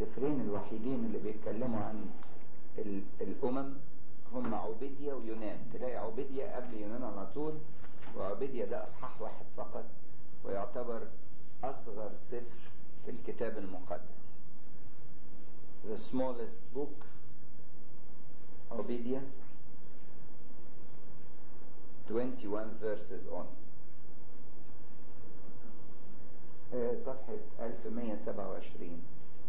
السفرين الوحيدين اللي بيتكلموا عن ال- الأمم هم عبيدية ويونان تلاقي عبيدية قبل يونان على طول وعبيدية ده أصحاح واحد فقط ويعتبر أصغر سفر في الكتاب المقدس the smallest book عبيدية 21 verses only آه، صفحة 1127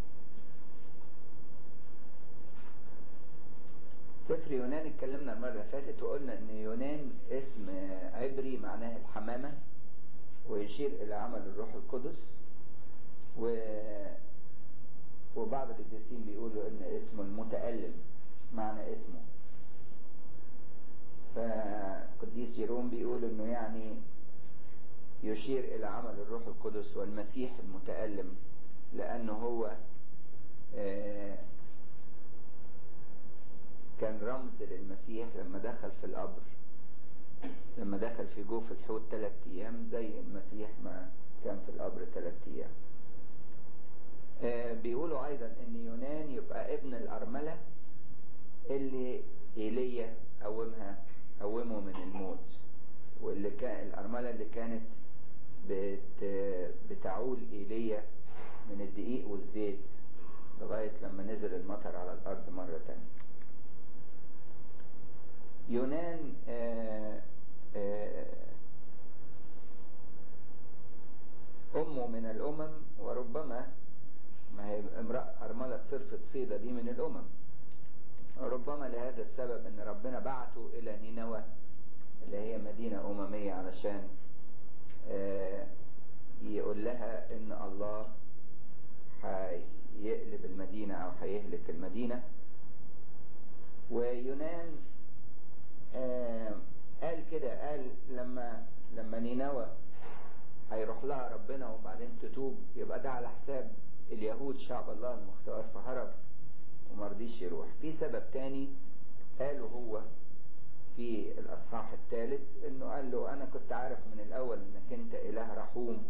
سفر يونان اتكلمنا المرة اللي فاتت وقلنا ان يونان اسم عبري معناه الحمامة ويشير الى عمل الروح القدس و وبعض القديسين بيقولوا ان اسمه المتألم معنى اسمه فقديس جيروم بيقول انه يعني يشير الى عمل الروح القدس والمسيح المتألم لانه هو آه، كان رمز للمسيح لما دخل في القبر لما دخل في جوف الحوت ثلاث ايام زي المسيح ما كان في القبر ثلاث ايام آه، بيقولوا ايضا ان يونان يبقى ابن الارملة اللي ايليا قومها قومه من الموت واللي كان الارملة اللي كانت بت بتعول ايليا من الدقيق والزيت لغاية لما نزل المطر على الارض مرة تانية يونان آه، آه، أمه من الأمم وربما ما هي امرأة أرملة صرفة صيدة دي من الأمم ربما لهذا السبب أن ربنا بعته إلى نينوى اللي هي مدينة أممية علشان آه، يقول لها إن الله هيقلب المدينة أو هيهلك المدينة ويونان آه، قال كده قال لما لما نينوى هيروح لها ربنا وبعدين تتوب يبقى ده على حساب اليهود شعب الله المختار فهرب ومرضيش يروح في سبب تاني قاله هو في الأصحاح الثالث انه قال له انا كنت عارف من الاول انك انت اله رحوم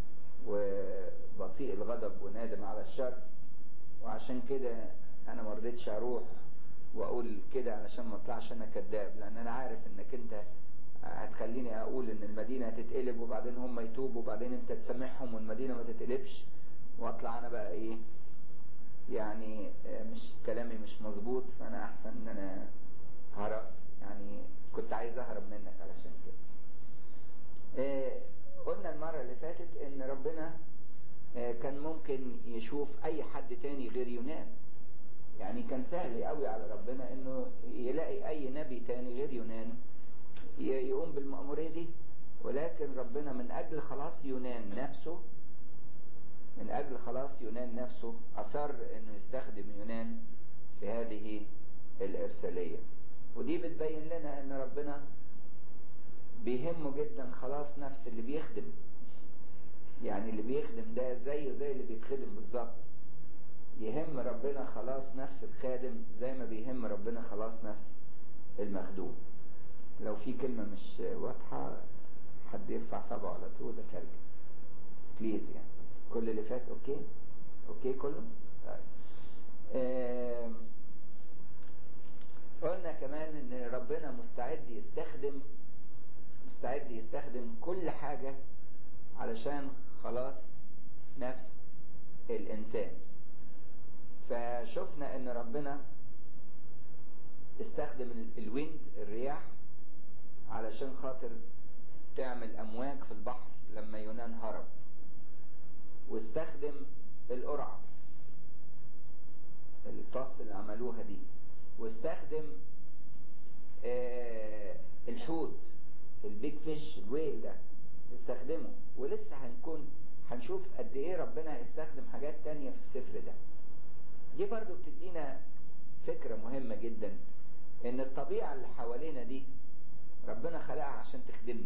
وبطيء الغضب ونادم على الشر وعشان كده انا ما رضيتش اروح واقول كده علشان ما اطلعش انا كذاب لان انا عارف انك انت هتخليني اقول ان المدينه هتتقلب وبعدين هم يتوبوا وبعدين انت تسامحهم والمدينه ما تتقلبش واطلع انا بقى ايه يعني آه، مش كلامي مش مظبوط فانا احسن ان انا هرب يعني كنت عايز اهرب منك علشان كده آه، قلنا المرة اللي فاتت ان ربنا آه، كان ممكن يشوف اي حد تاني غير يونان يعني كان سهل قوي على ربنا انه يلاقي اي نبي تاني غير يونان ي- يقوم بالمأمورية دي ولكن ربنا من اجل خلاص يونان نفسه من اجل خلاص يونان نفسه اصر انه يستخدم يونان في هذه الارسالية ودي بتبين لنا ان ربنا بيهمه جدا خلاص نفس اللي بيخدم يعني اللي بيخدم ده زيه زي اللي بيتخدم بالظبط يهم ربنا خلاص نفس الخادم زي ما بيهم ربنا خلاص نفس المخدوم لو في كلمة مش واضحة حد يرفع صبعه على طول اترجم بليز يعني كل اللي فات اوكي اوكي كله طيب. آم، قلنا كمان ان ربنا مستعد يستخدم مستعد يستخدم كل حاجة علشان خلاص نفس الانسان فشفنا ان ربنا استخدم ال- الويند الرياح علشان خاطر تعمل امواج في البحر لما يونان هرب واستخدم القرعة الطاس اللي عملوها دي واستخدم آه الحوت البيج فيش الويل ده استخدمه ولسه هنكون هنشوف قد ايه ربنا هيستخدم حاجات تانية في السفر ده دي برضو بتدينا فكرة مهمة جدا ان الطبيعة اللي حوالينا دي ربنا خلقها عشان تخدمنا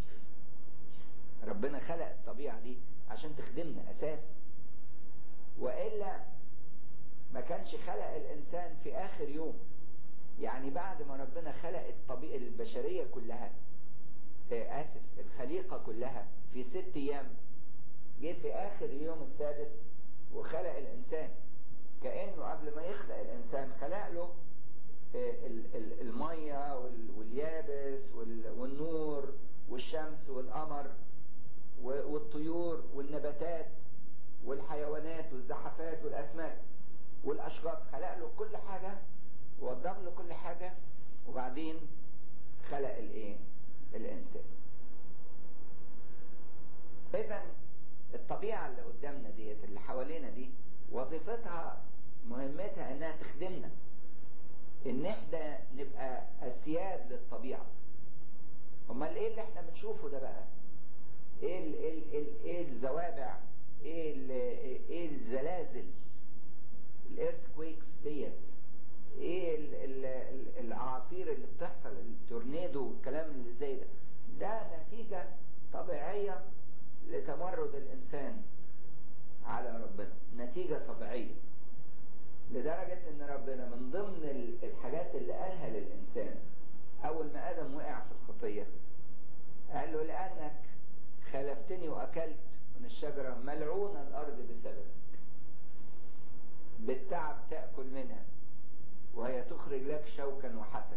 ربنا خلق الطبيعة دي عشان تخدمنا اساسا وإلا ما كانش خلق الإنسان في آخر يوم يعني بعد ما ربنا خلق الطبيعة البشرية كلها آه، آسف الخليقة كلها في ست أيام جه في آخر اليوم السادس وخلق الإنسان كأنه قبل ما يخلق الإنسان خلق له المية واليابس والنور والشمس والقمر والطيور والنباتات والحيوانات والزحفات والأسماك والأشجار خلق له كل حاجة ووضب له كل حاجة وبعدين خلق الايه الانسان اذا الطبيعة اللي قدامنا ديت اللي حوالينا دي وظيفتها مهمتها انها تخدمنا ان احنا نبقى اسياد للطبيعة امال ايه اللي احنا بنشوفه ده بقى ايه ال ال ال ايه الزوابع ايه ال ايه الزلازل الايرث كويكس ديت ايه ال ال ال الاعاصير اللي بتحصل التورنيدو والكلام اللي زي ده ده نتيجة طبيعية لتمرد الانسان على ربنا نتيجة طبيعية لدرجة ان ربنا من ضمن الحاجات اللي قالها للانسان اول ما ادم وقع في الخطية قال له لانك خالفتني واكلت من الشجرة ملعونة الارض بسببك بالتعب تأكل منها وهي تخرج لك شوكا وحسكا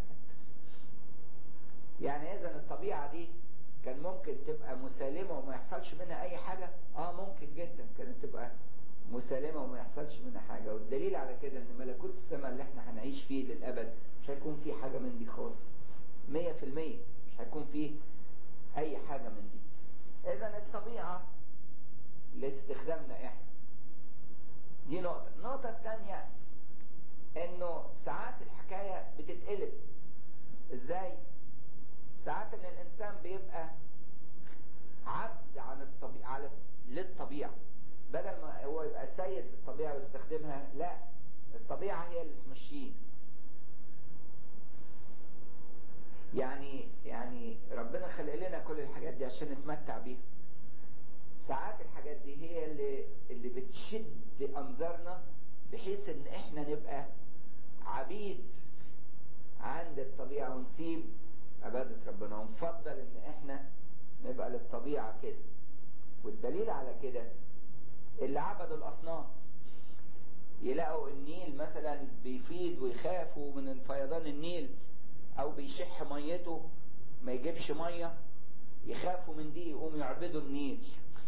يعني اذا الطبيعة دي كان ممكن تبقى مسالمة وما يحصلش منها اي حاجة اه ممكن جدا كانت تبقى مسالمة وما يحصلش منها حاجة والدليل على كده ان ملكوت السماء اللي احنا هنعيش فيه للابد مش هيكون فيه حاجة من دي خالص مية في المية مش هيكون فيه اي حاجة من دي اذا الطبيعة لاستخدامنا احنا دي نقطة النقطة الثانية انه ساعات الحكاية بتتقلب ازاي ساعات ان الانسان بيبقى عبد عن الطبيعة على للطبيعة بدل ما هو يبقى سيد للطبيعة ويستخدمها لا الطبيعة هي اللي تمشيه يعني يعني ربنا خلق لنا كل الحاجات دي عشان نتمتع بيها ساعات الحاجات دي هي اللي اللي بتشد انظارنا بحيث ان احنا نبقى عبيد عند الطبيعة ونسيب عبادة ربنا ونفضل ان احنا نبقى للطبيعة كده والدليل على كده اللي عبدوا الاصنام يلاقوا النيل مثلا بيفيض ويخافوا من فيضان النيل او بيشح ميته ما يجيبش مية يخافوا من دي يقوموا يعبدوا النيل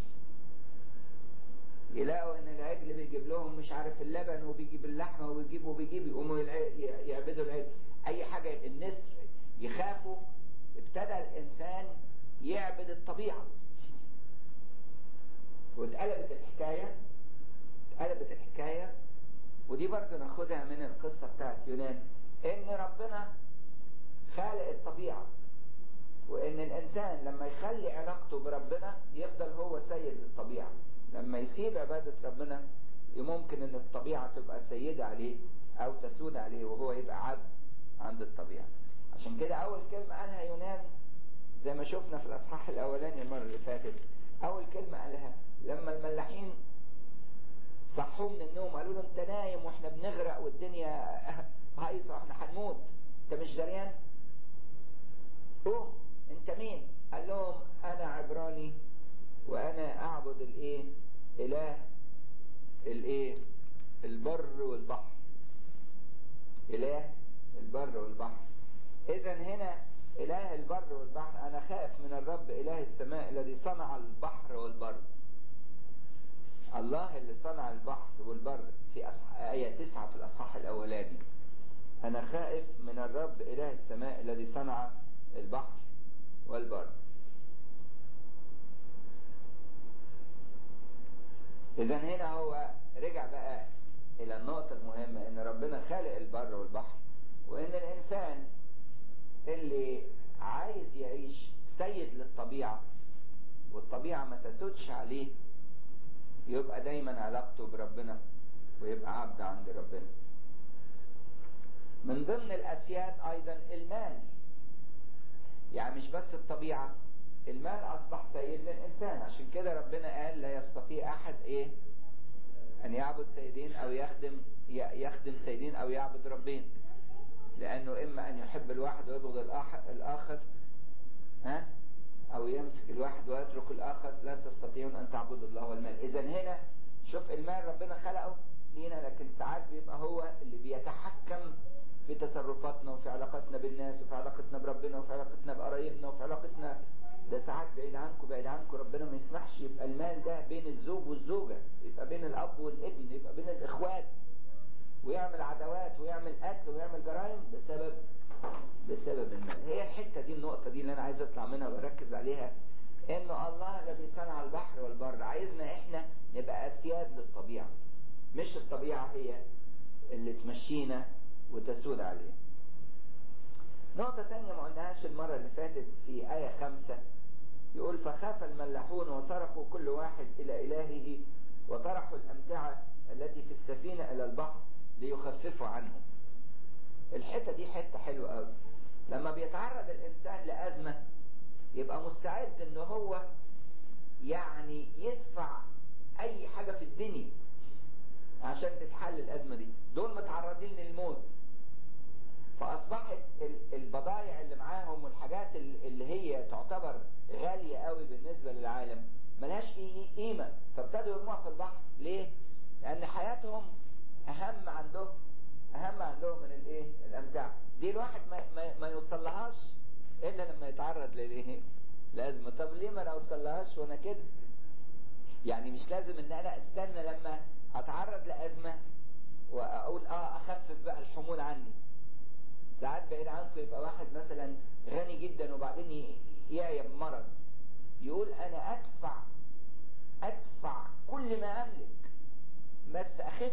يلاقوا ان العجل بيجيب لهم مش عارف اللبن وبيجيب اللحمة وبيجيب وبيجيب يقوموا يعبدوا العجل اي حاجة النسر يخافوا ابتدى الانسان يعبد الطبيعة واتقلبت الحكاية اتقلبت الحكاية ودي برضه ناخدها من القصة بتاعت يونان ان ربنا خالق الطبيعة وان الانسان لما يخلي علاقته بربنا يفضل هو سيد للطبيعة لما يسيب عبادة ربنا ممكن ان الطبيعة تبقى سيدة عليه او تسود عليه وهو يبقى عبد عند الطبيعة عشان كده اول كلمة قالها يونان زي ما شفنا في الاصحاح الاولاني المرة اللي فاتت اول كلمة قالها لما الملاحين صحوه من النوم قالوا له انت نايم واحنا بنغرق والدنيا هايصة واحنا هنموت انت مش دريان قوم انت مين قال لهم انا عبراني وانا اعبد الايه اله الايه البر والبحر اله البر والبحر اذا هنا اله البر والبحر انا خائف من الرب اله السماء الذي صنع البحر والبر الله اللي صنع البحر والبر في أصح... آية تسعة في الأصحاح الأولاني أنا خائف من الرب إله السماء الذي صنع البحر والبر إذا هنا هو رجع بقى إلى النقطة المهمة إن ربنا خالق البر والبحر وإن الإنسان اللي عايز يعيش سيد للطبيعة والطبيعة ما تسودش عليه يبقى دايما علاقته بربنا ويبقى عبد عند ربنا من ضمن الأسياد أيضا المال يعني مش بس الطبيعة المال أصبح سيد للإنسان عشان كده ربنا قال لا يستطيع أحد إيه أن يعبد سيدين أو يخدم يخدم سيدين أو يعبد ربين لأنه إما أن يحب الواحد ويبغض الآخر ها أو يمسك الواحد ويترك الآخر لا تستطيعون أن تعبدوا الله والمال إذا هنا شوف المال ربنا خلقه لينا لكن ساعات بيبقى هو اللي بيتحكم في تصرفاتنا وفي علاقتنا بالناس وفي علاقتنا بربنا وفي علاقتنا بقرايبنا وفي علاقتنا ده ساعات بعيد عنكم بعيد عنكم ربنا ما يسمحش يبقى المال ده بين الزوج والزوجة يبقى بين الأب والابن يبقى بين الإخوات ويعمل عداوات ويعمل قتل ويعمل جرائم بسبب بسبب المال هي الحتة دي النقطة دي اللي أنا عايز أطلع منها وأركز عليها إنه الله الذي صنع البحر والبر عايزنا إحنا نبقى أسياد للطبيعة مش الطبيعة هي اللي تمشينا وتسود عليه نقطة تانية ما قلناهاش المرة اللي فاتت في آية خمسة يقول فخاف الملاحون وصرخوا كل واحد إلى إلهه وطرحوا الأمتعة التي في السفينة إلى البحر ليخففوا عنهم الحتة دي حتة حلوة قوي لما بيتعرض الإنسان لأزمة يبقى مستعد إن هو يعني يدفع أي حاجة في الدنيا عشان تتحل الأزمة دي دول متعرضين للموت فأصبحت البضائع اللي معاهم والحاجات اللي هي تعتبر غالية قوي بالنسبة للعالم ملهاش قيمة فابتدوا يرموها في البحر ليه؟ لأن حياتهم أهم عندهم أهم عندهم من الإيه؟ الأمتعة دي الواحد ما, ما, ما يوصلهاش إلا لما يتعرض للإيه؟ لأزمة طب ليه ما نوصلهاش وأنا كده؟ يعني مش لازم إن أنا أستنى لما أتعرض لأزمة وأقول آه أخفف بقى الحمول عني ساعات بعيد عنكم يبقى واحد مثلا غني جدا وبعدين يعيا بمرض يقول انا ادفع ادفع كل ما املك بس اخف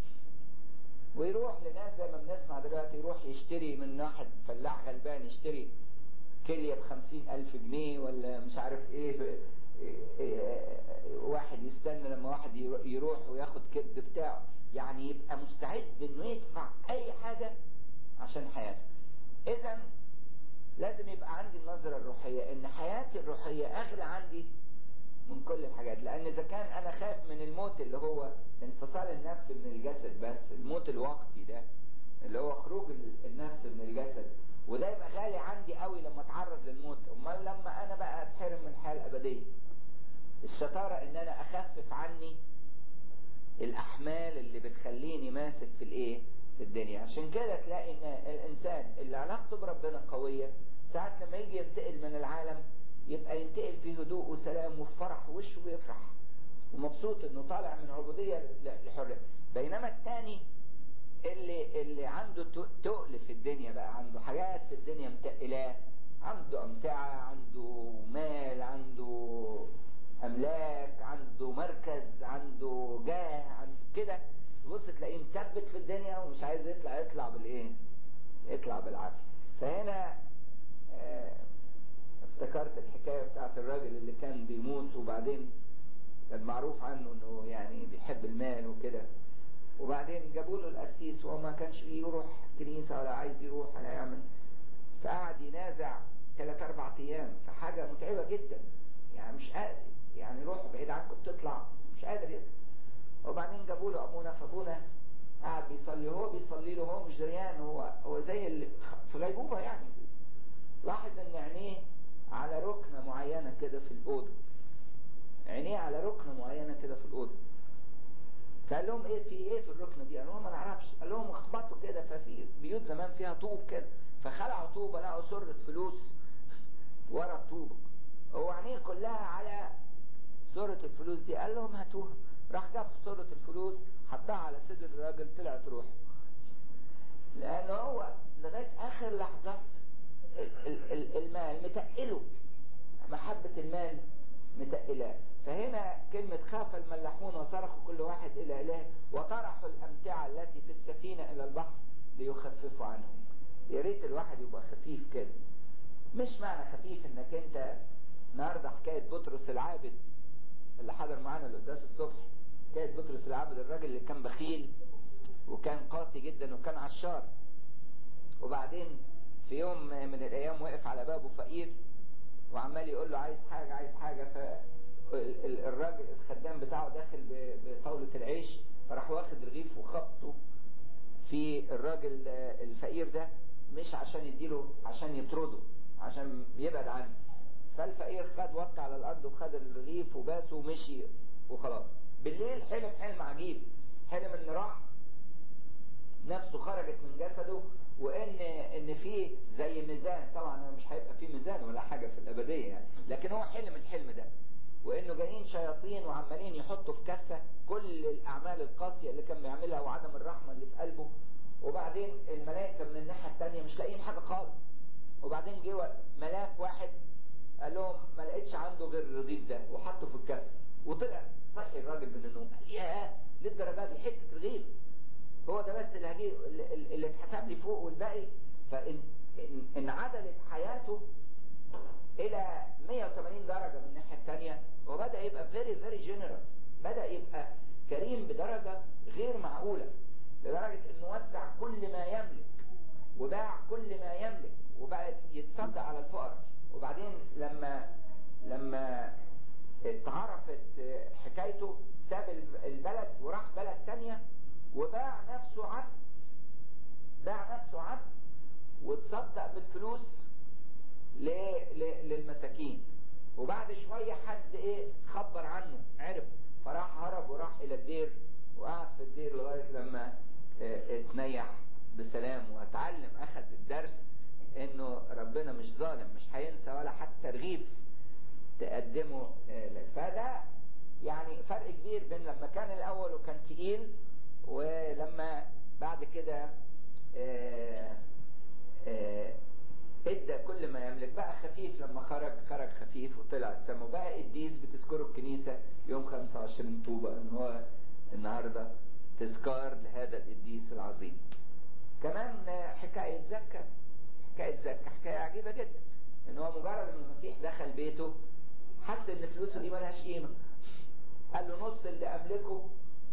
ويروح لناس زي ما بنسمع دلوقتي يروح يشتري من واحد فلاح غلبان يشتري كلية بخمسين ألف جنيه ولا مش عارف ايه واحد يستنى لما واحد يروح وياخد كبد بتاعه يعني يبقى مستعد انه يدفع اي حاجة عشان حياته اذا لازم يبقى عندي النظرة الروحية ان حياتي الروحية اغلى عندي من كل الحاجات لان اذا كان انا خايف من الموت اللي هو انفصال النفس من الجسد بس الموت الوقتي ده اللي هو خروج النفس من الجسد وده يبقى غالي عندي قوي لما اتعرض للموت امال لما انا بقى اتحرم من الحياة الابدية الشطارة ان انا اخفف عني الاحمال اللي بتخليني ماسك في الايه في الدنيا عشان كده تلاقي ان الانسان اللي علاقته بربنا قوية ساعات لما يجي ينتقل من العالم يبقى ينتقل في هدوء وسلام وفي فرح وشه بيفرح ومبسوط انه طالع من عبودية لحرية بينما التاني اللي اللي عنده تقل في الدنيا بقى عنده حاجات في الدنيا متقلاه عنده امتعة عنده مال عنده املاك عنده مركز عنده جاه عنده كده تبص تلاقيه مثبت في الدنيا ومش عايز يطلع يطلع بالايه يطلع بالعافيه فهنا اه افتكرت الحكايه بتاعت الراجل اللي كان بيموت وبعدين كان معروف عنه انه يعني بيحب المال وكده وبعدين جابوا له القسيس وهو ما كانش بيروح كنيسه ولا عايز يروح ولا يعمل فقعد ينازع ثلاث اربع ايام في حاجه متعبه جدا يعني مش قادر يعني روحه بعيد عنكم بتطلع مش قادر يطلع وبعدين جابوا له ابونا فابونا قاعد بيصلي هو بيصلي له هو مش دريان هو هو زي اللي في غيبوبه يعني لاحظ ان عينيه على ركنه معينه كده في الاوضه عينيه على ركنه معينه كده في الاوضه فقال لهم ايه في ايه في الركنه دي؟ قال لهم ما نعرفش قال لهم اخبطوا كده ففي بيوت زمان فيها طوب كده فخلعوا طوبه لقوا سره فلوس ورا الطوبه هو عينيه كلها على سره الفلوس دي قال لهم هاتوها راح جاب صورة الفلوس حطها على صدر الراجل طلعت روحه لأن هو لغاية آخر لحظة المال متقله محبة المال متقلاه فهنا كلمة خاف الملاحون وصرخوا كل واحد إلى إله وطرحوا الأمتعة التي في السفينة إلى البحر ليخففوا عنهم يا ريت الواحد يبقى خفيف كده مش معنى خفيف انك انت النهارده حكايه بطرس العابد اللي حضر معانا القداس الصبح حكايه بطرس العابد الراجل اللي كان بخيل وكان قاسي جدا وكان عشار وبعدين في يوم من الايام وقف على بابه فقير وعمال يقول له عايز حاجه عايز حاجه فالراجل الخدام بتاعه داخل بطاوله العيش فراح واخد رغيف وخبطه في الراجل الفقير ده مش عشان يديله عشان يطرده عشان يبعد عنه فالفقير خد وط على الارض وخد الرغيف وباسه ومشي وخلاص بالليل حلم حلم عجيب حلم ان راح نفسه خرجت من جسده وان ان في زي ميزان طبعا مش هيبقى في ميزان ولا حاجه في الابديه يعني لكن هو حلم الحلم ده وانه جايين شياطين وعمالين يحطوا في كفه كل الاعمال القاسيه اللي كان بيعملها وعدم الرحمه اللي في قلبه وبعدين الملائكه من الناحيه الثانيه مش لاقيين حاجه خالص وبعدين جه ملاك واحد قال لهم ما لقيتش عنده غير الرغيف ده وحطه في الكفه وطلع صحي الراجل من النوم قال يا للدرجه دي حته رغيف هو ده بس اللي هجيب اللي اتحسب لي فوق والباقي فان انعدلت حياته الى 180 درجه من الناحيه الثانيه وبدا يبقى فيري فيري جينيروس بدا يبقى كريم بدرجه غير معقوله لدرجه انه وزع كل ما يملك وباع كل ما يملك وبقى يتصدق على الفقراء وبعدين لما لما اتعرفت حكايته ساب البلد وراح بلد تانية وباع نفسه عبد باع نفسه عبد وتصدق بالفلوس للمساكين وبعد شوية حد ايه خبر عنه عرف فراح هرب وراح الى الدير وقعد في الدير لغاية لما اتنيح بسلام واتعلم اخذ الدرس انه ربنا مش ظالم مش هينسى ولا حتى رغيف تقدمه لك فده يعني فرق كبير بين لما كان الاول وكان تقيل ولما بعد كده ادى كل ما يملك بقى خفيف لما خرج خرج خفيف وطلع السما وبقى قديس بتذكره الكنيسة يوم 25 طوبة ان هو النهاردة تذكار لهذا القديس العظيم كمان حكاية زكا حكاية زكا حكاية عجيبة جدا ان هو مجرد ان المسيح دخل بيته حس ان فلوسه دي ملهاش قيمة قال له نص اللي املكه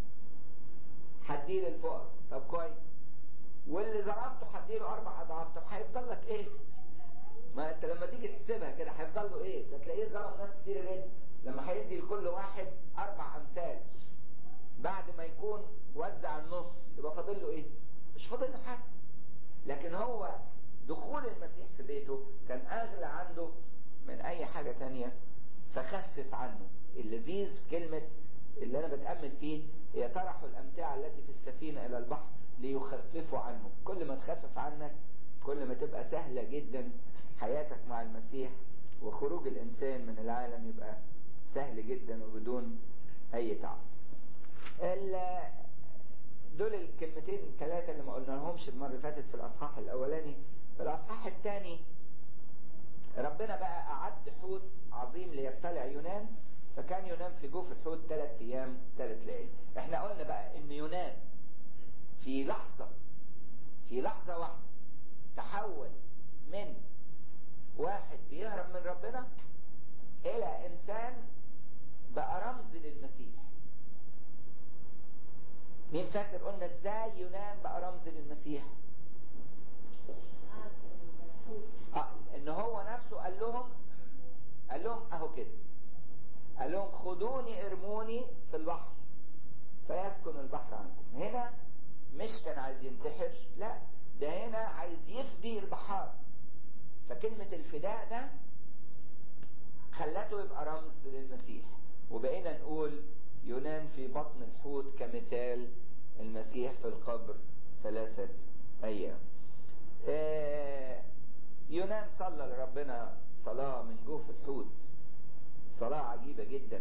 هديه للفقراء طب كويس واللي ظلمته هديله اربع اضعاف طب هيفضل لك ايه ما انت لما تيجي تحسبها كده هيفضل له ايه ده تلاقيه ظلم ناس كتير جدا لما هيدي لكل واحد اربع امثال بعد ما يكون وزع النص يبقى فاضل له ايه مش فاضل له حاجه لكن هو دخول المسيح في بيته كان اغلى عنده من اي حاجه تانية فخفف عنه اللذيذ في كلمه اللي انا بتامل فيه هي طرحوا الامتعه التي في السفينه الى البحر ليخففوا عنه كل ما تخفف عنك كل ما تبقى سهله جدا حياتك مع المسيح وخروج الانسان من العالم يبقى سهل جدا وبدون اي تعب دول الكلمتين الثلاثة اللي ما قلنا لهمش المرة اللي فاتت في الأصحاح الأولاني في الأصحاح الثاني ربنا بقى أعد حوت عظيم ليبتلع يونان فكان يونان في جوف الحوت ثلاث أيام ثلاث ليالي احنا قلنا بقى إن يونان في لحظة في لحظة واحدة تحول من واحد بيهرب من ربنا إلى إنسان بقى رمز للمسيح مين فاكر قلنا ازاي يونان بقى رمز للمسيح آه ان هو نفسه قال لهم قال لهم اهو كده قال لهم خدوني ارموني في البحر فيسكن البحر عنكم هنا مش كان عايز ينتحر لا ده هنا عايز يفدي البحار فكلمة الفداء ده خلته يبقى رمز للمسيح وبقينا نقول يونان في بطن الحوت كمثال المسيح في القبر ثلاثة أيام يونان صلى لربنا صلاة من جوف الحوت صلاة عجيبة جدا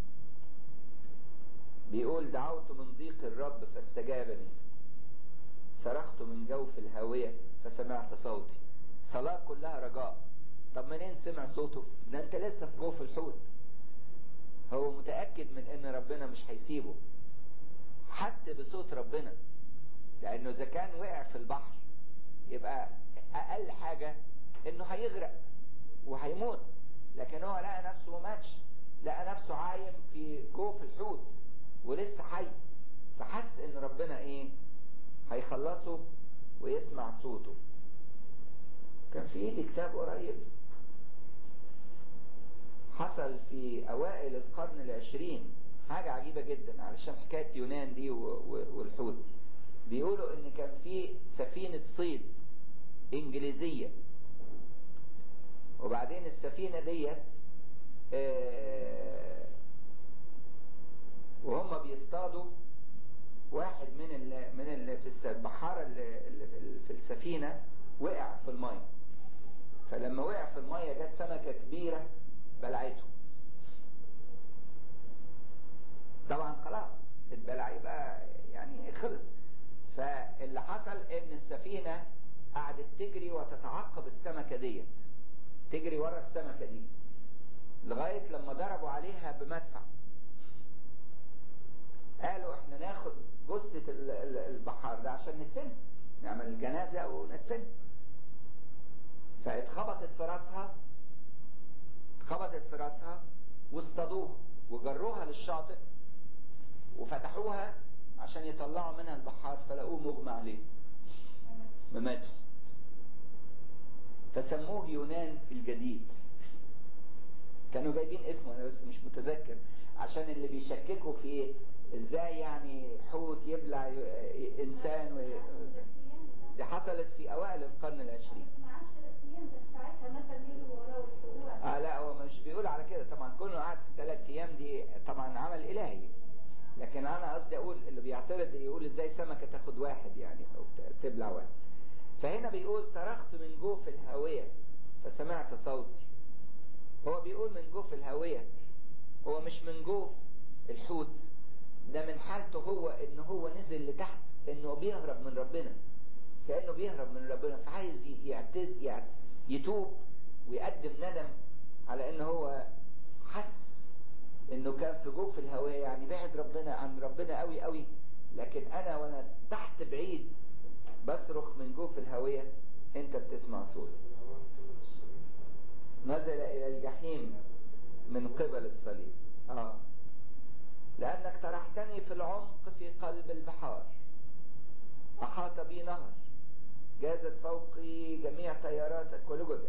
بيقول دعوت من ضيق الرب فاستجابني صرخت من جوف الهاوية فسمعت صوتي صلاة كلها رجاء طب منين سمع صوته ده انت لسه في جوف الحوت هو متأكد من ان ربنا مش هيسيبه حس بصوت ربنا لانه اذا كان وقع في البحر يبقى اقل حاجة انه هيغرق وهيموت لكن هو لقى نفسه ما ماتش لقى نفسه عايم في جوف الحوت ولسه حي فحس ان ربنا ايه هيخلصه ويسمع صوته كان في ايدي كتاب قريب حصل في اوائل القرن العشرين حاجة عجيبة جدا علشان حكاية يونان دي والحوت بيقولوا ان كان في سفينة صيد انجليزية وبعدين السفينة ديت وهم بيصطادوا واحد من ال من ال في البحارة اللي, اللي في السفينة وقع في المية فلما وقع في المية جت سمكة كبيرة بلعته طبعا خلاص اتبلع يبقى يعني خلص فاللي حصل ان السفينة قعدت تجري وتتعقب السمكة ديت تجري ورا السمكة دي لغاية لما ضربوا عليها بمدفع قالوا احنا ناخد جثة البحار ده عشان ندفنه نعمل الجنازة وندفنه فاتخبطت في راسها اتخبطت في راسها واصطادوها وجروها للشاطئ وفتحوها عشان يطلعوا منها البحار فلقوه مغمى عليه ما ماتش فسموه يونان الجديد كانوا جايبين اسمه انا بس مش متذكر عشان اللي بيشككوا في ايه ازاي يعني حوت يبلع انسان و... دي حصلت في اوائل القرن العشرين اه لا هو مش بيقول على كده طبعا كونه قعد في ثلاث ايام دي طبعا عمل الهي لكن انا قصدي اقول اللي بيعترض يقول ازاي سمكه تاخد واحد يعني او تبلع واحد فهنا بيقول صرخت من جوف الهاويه فسمعت صوتي هو بيقول من جوف الهاويه هو مش من جوف الحوت ده من حالته هو ان هو نزل لتحت انه بيهرب من ربنا كانه بيهرب من ربنا فعايز يعتد يعني يتوب ويقدم ندم على ان هو حس انه كان في جوف الهوية يعني بعد ربنا عن ربنا قوي قوي لكن انا وانا تحت بعيد بصرخ من جوف الهوية انت بتسمع صوتي نزل الى الجحيم من قبل الصليب اه لانك طرحتني في العمق في قلب البحار احاط بي نهر جازت فوقي جميع تياراتك ولجدك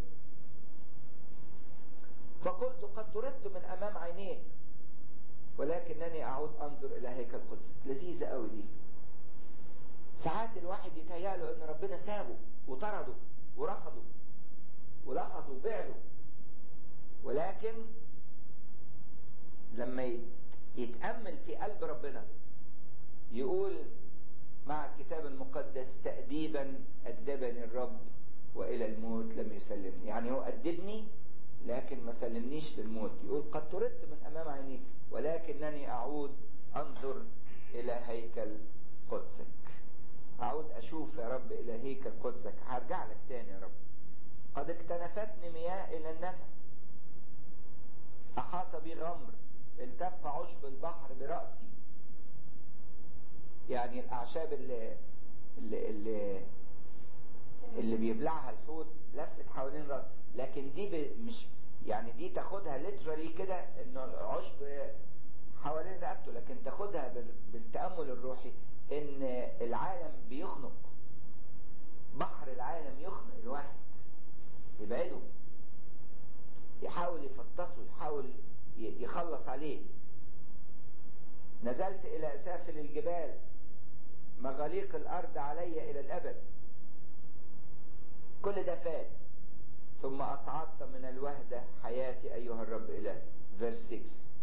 فقلت قد طردت من امام عينيك ولكنني اعود انظر الى هيكل قدسك لذيذة قوي دي ساعات الواحد يتهيأله ان ربنا سابه وطرده ورفضه ولفظه وبعده ولكن لما يتأمل في قلب ربنا يقول مع الكتاب المقدس تأديبا أدبني الرب وإلى الموت لم يسلمني يعني هو أدبني لكن ما سلمنيش للموت يقول قد طردت من أمام عينيك ولكنني أعود أنظر إلى هيكل قدسك أعود أشوف يا رب إلى هيكل قدسك هرجع لك تاني يا رب قد اكتنفتني مياه إلى النفس أحاط بي غمر التف عشب البحر برأسي يعني الأعشاب اللي اللي اللي, اللي بيبلعها الحوت لفت حوالين رأسي لكن دي مش يعني دي تاخدها ليترالي كده انه عشب حوالين رقبته لكن تاخدها بالتأمل الروحي ان العالم بيخنق بحر العالم يخنق الواحد يبعده يحاول يفطسه يحاول يخلص عليه نزلت الى اسافل الجبال مغاليق الارض علي الى الابد كل ده فات ثم اصعدت من الوهدة حياتي ايها الرب اله فيرس 6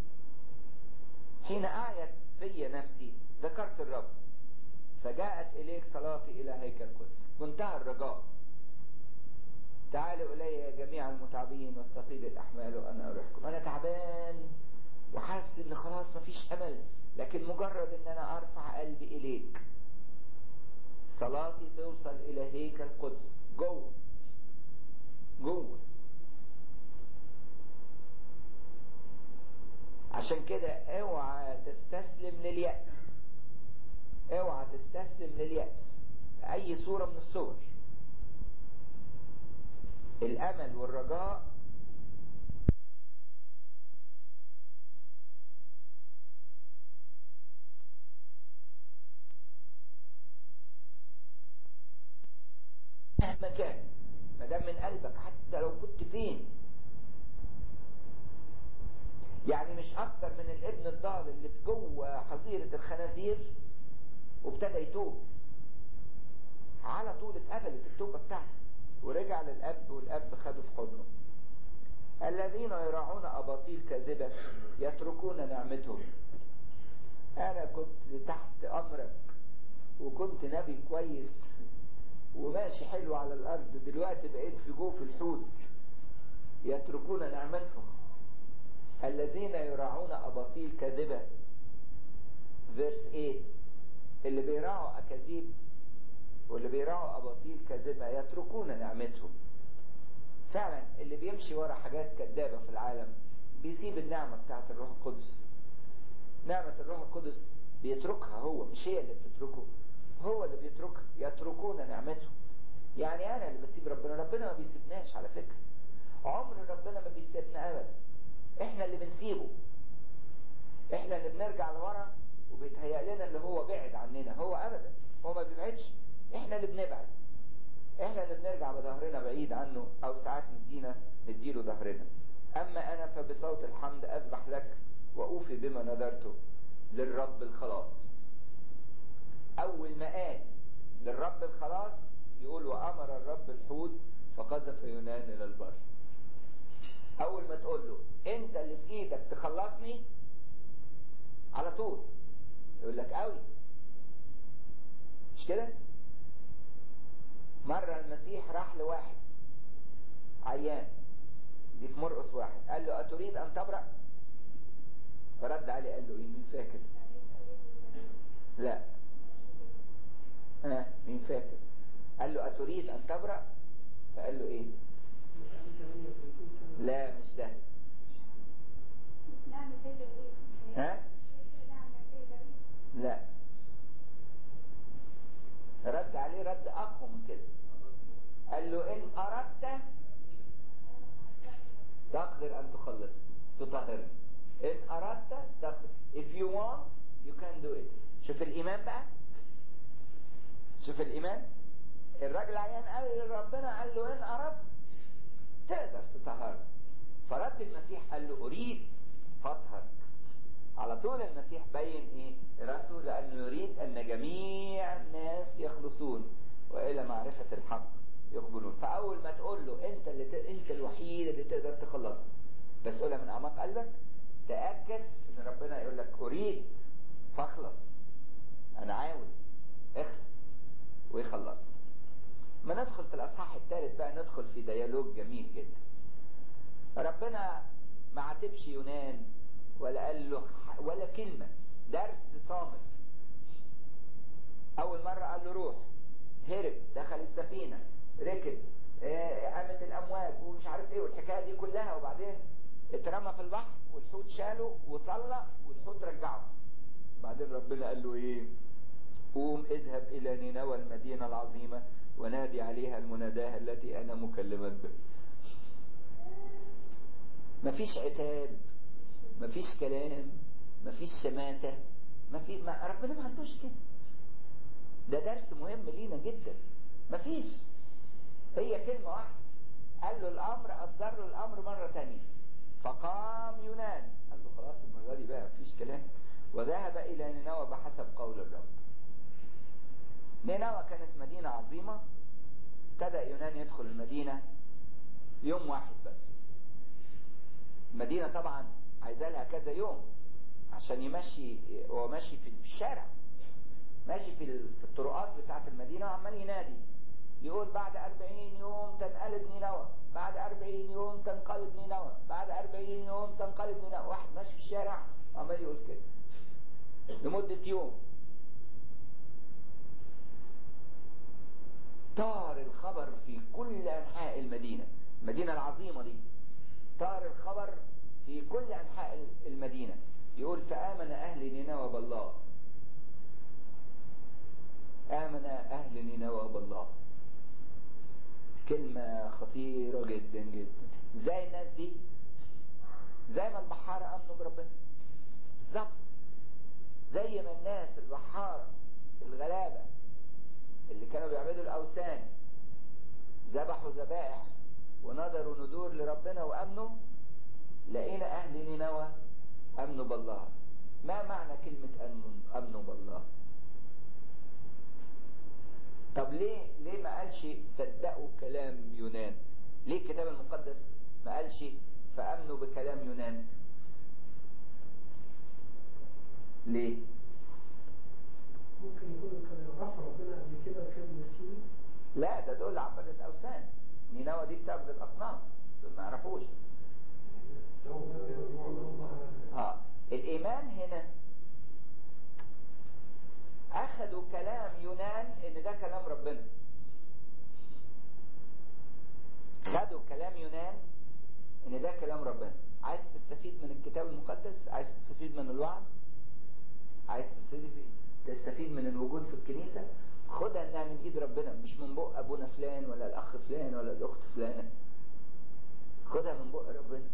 حين اعيت في نفسي ذكرت الرب فجاءت اليك صلاتي الى هيكل القدس منتهى الرجاء تعالوا الي يا جميع المتعبين والثقيل الاحمال وانا اريحكم انا تعبان وحاسس ان خلاص مفيش امل لكن مجرد ان انا ارفع قلبي اليك صلاتي توصل الى هيكل القدس جوه جوه عشان كده اوعى تستسلم لليأس اوعى تستسلم لليأس اي صورة من الصور الامل والرجاء مهما كان ما دام من قلبك حتى لو كنت فين يعني مش اكتر من الابن الضال اللي في جوه حظيرة الخنازير وابتدى يتوب على طول اتقبلت التوبة بتاعته ورجع للاب والاب خده في حضنه الذين يراعون اباطيل كاذبة يتركون نعمتهم انا كنت تحت امرك وكنت نبي كويس وماشي حلو على الأرض دلوقتي بقيت في جوف الحوت يتركون نعمتهم الذين يراعون أباطيل كاذبة فيرس 8 اللي بيراعوا أكاذيب واللي بيراعوا أباطيل كاذبة يتركون نعمتهم فعلا اللي بيمشي ورا حاجات كذابة في العالم بيسيب النعمة بتاعت الروح القدس نعمة الروح القدس بيتركها هو مش هي اللي بتتركه هو اللي بيتركها يتركون نعمته يعني انا اللي بسيب ربنا ربنا ما بيسيبناش على فكرة عمر ربنا ما بيسيبنا ابدا احنا اللي بنسيبه احنا اللي بنرجع لورا وبيتهيأ لنا اللي هو بعد عننا هو ابدا هو ما بيبعدش احنا اللي بنبعد احنا اللي بنرجع بظهرنا بعيد عنه او ساعات ندينا نديله ظهرنا اما انا فبصوت الحمد اذبح لك واوفي بما نذرته للرب الخلاص اول ما قال للرب الخلاص يقول وامر الرب الحوت فقذف يونان الى البر اول ما تقول له انت اللي في ايدك تخلصني على طول يقول لك قوي مش كده مرة المسيح راح لواحد عيان دي في مرقس واحد قال له أتريد أن تبرأ فرد عليه قال له إيه مين فاكر لا ها مين فاكر قال له أتريد أن تبرأ فقال له إيه لا مش ده ها لا رد عليه رد أقوى من كده قال له إن أردت تقدر أن تخلص تطهرني إن أردت تقدر if you want you can do it شوف الإيمان بقى شوف الإيمان الراجل عيان قال لربنا قال له إن أردت تقدر تطهرني فرد المسيح قال له أريد فاطهر على طول المسيح بين ايه ارادته لانه يريد ان جميع الناس يخلصون والى معرفة الحق يقبلون فاول ما تقول له انت اللي ت... انت الوحيد اللي تقدر تخلصني بس قولها من اعماق قلبك تاكد ان ربنا يقول لك اريد فاخلص انا عاوز اخلص ويخلصني ما ندخل في الاصحاح الثالث بقى ندخل في ديالوج جميل جدا ربنا ما عاتبش يونان ولا قال له ولا كلمة درس صامت أول مرة قال له روح هرب دخل السفينة ركب قامت الأمواج ومش عارف إيه والحكاية دي كلها وبعدين اترمى في البحر والحوت شاله وصلى والحوت رجعه بعدين ربنا قال له إيه قوم اذهب إلى نينوى المدينة العظيمة ونادي عليها المناداة التي أنا مكلما به مفيش عتاب مفيش كلام مفيش شماتة مفي ما ربنا ما عندوش كده ده درس مهم لينا جدا مفيش هي كلمة واحدة قال له الأمر أصدر له الأمر مرة تانية فقام يونان قال له خلاص المرة دي بقى مفيش كلام وذهب إلى نينوى بحسب قول الرب نينوى كانت مدينة عظيمة ابتدأ يونان يدخل المدينة يوم واحد بس المدينة طبعا عايزة لها كذا يوم عشان يمشي هو ماشي في الشارع ماشي في في الطرقات بتاعة المدينة وعمال ينادي يقول بعد أربعين يوم تنقلب نينوى بعد أربعين يوم تنقلب نينوى بعد أربعين يوم تنقلب نينوى واحد ماشي في الشارع وعمال يقول كده لمدة يوم طار الخبر في كل أنحاء المدينة المدينة العظيمة دي طار الخبر في كل أنحاء المدينة يقول فآمن أهل نينوى بالله آمن أهل نينوى بالله كلمة خطيرة جدا جدا زي الناس دي زي ما البحارة أمنوا بربنا بالظبط زي ما الناس البحارة الغلابة اللي كانوا بيعبدوا الأوثان ذبحوا ذبائح ونظروا ندور لربنا وأمنوا لقينا أهل نينوى أمنوا بالله ما معنى كلمة أمنوا بالله طب ليه ليه ما قالش صدقوا كلام يونان ليه الكتاب المقدس ما قالش فأمنوا بكلام يونان ليه ممكن يكونوا كانوا عرف ربنا قبل كده وكان نسيه لا ده دول عبدة أوثان نينوى دي بتعبد الأصنام دول ما يعرفوش اه الإيمان هنا أخذوا كلام يونان إن ده كلام ربنا خدوا كلام يونان إن ده كلام ربنا عايز تستفيد من الكتاب المقدس عايز تستفيد من الوعظ عايز تستفيد تستفيد من الوجود في الكنيسة خدها انها من ايد ربنا مش من بق ابونا فلان ولا الاخ فلان ولا الاخت فلانة خدها من بق ربنا